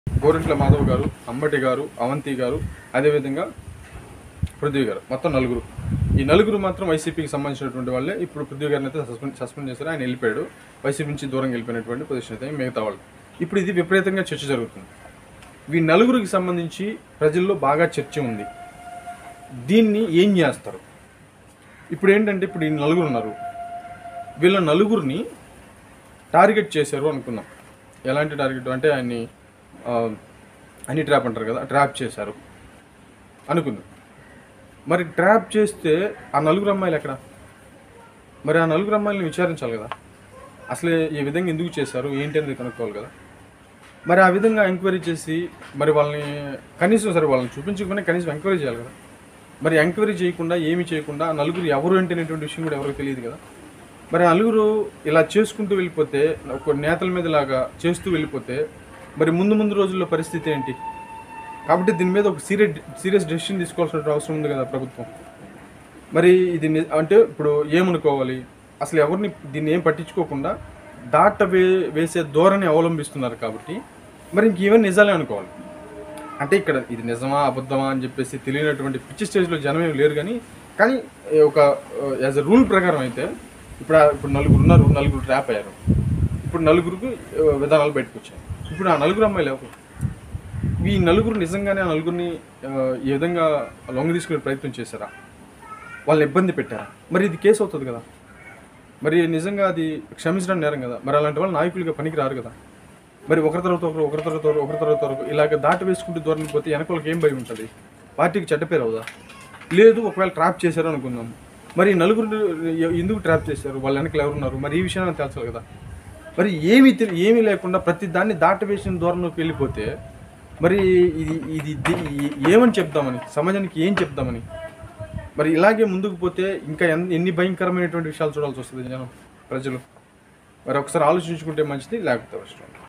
గోరింట్ల మాధవ్ గారు అంబటి గారు అవంతి గారు అదేవిధంగా పృథ్వీ గారు మొత్తం నలుగురు ఈ నలుగురు మాత్రం వైసీపీకి సంబంధించినటువంటి వాళ్ళే ఇప్పుడు పృథ్వీ గారిని అయితే సస్పెండ్ సస్పెండ్ చేశారు ఆయన వెళ్ళిపోయాడు వైసీపీ నుంచి దూరం వెళ్ళిపోయినటువంటి పొజిషన్ అయితే మిగతా వాళ్ళు ఇప్పుడు ఇది విపరీతంగా చర్చ జరుగుతుంది ఈ నలుగురికి సంబంధించి ప్రజల్లో బాగా చర్చ ఉంది దీన్ని ఏం చేస్తారు ఇప్పుడు ఏంటంటే ఇప్పుడు ఈ నలుగురు ఉన్నారు వీళ్ళ నలుగురిని టార్గెట్ చేశారు అనుకుందాం ఎలాంటి టార్గెట్ అంటే ఆయన్ని ఆ, హనీ ట్రాప్ అంటారు కదా ట్రాప్ చేశారు అనుకుందాం మరి ట్రాప్ చేస్తే ఆ నలుగురు అమ్మాయిలు ఎక్కడ మరి ఆ నలుగురు అమ్మాయిలను విచారించాలి కదా అసలు ఈ విధంగా ఎందుకు చేశారు ఏంటి అనేది కనుక్కోవాలి కదా మరి ఆ విధంగా ఎంక్వైరీ చేసి మరి వాళ్ళని కనీసం సరే వాళ్ళని చూపించకపోయినా కనీసం ఎంక్వైరీ చేయాలి కదా మరి ఎంక్వైరీ చేయకుండా ఏమీ చేయకుండా ఆ నలుగురు ఎవరు అంటే అనేటువంటి విషయం కూడా ఎవరికి తెలియదు కదా మరి ఆ నలుగురు ఇలా చేసుకుంటూ వెళ్ళిపోతే ఒక నేతల మీద లాగా చేస్తూ వెళ్ళిపోతే మరి ముందు ముందు రోజుల్లో పరిస్థితి ఏంటి కాబట్టి దీని మీద ఒక సీరియస్ సీరియస్ డెసిషన్ తీసుకోవాల్సిన అవసరం ఉంది కదా ప్రభుత్వం మరి ఇది ని- అంటే ఇప్పుడు ఏమనుకోవాలి అసలు ఎవరిని దీన్ని ఏం పట్టించుకోకుండా దాట వే వేసే ధోరణి అవలంబిస్తున్నారు కాబట్టి మరి ఇంక ఇవన్నీ నిజాలే అనుకోవాలి అంటే ఇక్కడ ఇది నిజమా అబద్ధమా అని చెప్పేసి తెలియనటువంటి పిచ్చి స్టేజ్లో జనం ఏమి లేరు కానీ కానీ ఏ, ఒక యాజ్ అ రూల్ ప్రకారం అయితే ఇప్పుడు ఆ- ఇప్పుడు నలుగురు ఉన్నారు నలుగురు ట్రాప్ అయ్యారు ఇప్పుడు నలుగురికి ఆ, విధానాలు బయటకు వచ్చాయి ఇప్పుడు ఆ నలుగురు అమ్మాయిలు ఎవరు ఈ నలుగురు నిజంగానే ఆ నలుగురిని ఆ, ఈ విధంగా లొంగ తీసుకునే ప్రయత్నం చేశారా వాళ్ళని ఇబ్బంది పెట్టారా మరి ఇది కేసు అవుతుంది కదా మరి నిజంగా అది క్షమించడం నేరం కదా మరి అలాంటి వాళ్ళు నాయకులుగా పనికి రారు కదా మరి ఒకరి తర్వాత ఒకరు ఒకరి తర్వాత ఒకరు ఒకరి తర్వాత ఒకరు ఇలాగ దాటి వేసుకుంటూ దూరం పోతే వెనక వాళ్ళకి ఏం భయం ఉంటుంది పార్టీకి చెడ్డ పేరు అవుదా లేదు ఒకవేళ ట్రాప్ చేశారు అనుకుందాం మరి ఈ నలుగురు ఎ- ఎందుకు ట్రాప్ చేశారు వాళ్ళ వెనకలు ఎవరున్నారు మరి ఈ విషయాన్ని తేల్చాలి కదా మరి ఏమీ తెలి ఏమీ లేకుండా ప్రతి దాన్ని దాటి వేసిన దూరంలోకి వెళ్ళిపోతే మరి ఇది ఇది ది- ఏమని చెప్దామని సమాజానికి ఏం చెప్దామని మరి ఇలాగే ముందుకు పోతే ఇంకా ఎన్- ఎన్ని భయంకరమైనటువంటి విషయాలు చూడాల్సి వస్తుంది జనం ప్రజలు మరి ఒకసారి ఆలోచించుకుంటే మంచిది లేకపోతే అవసరం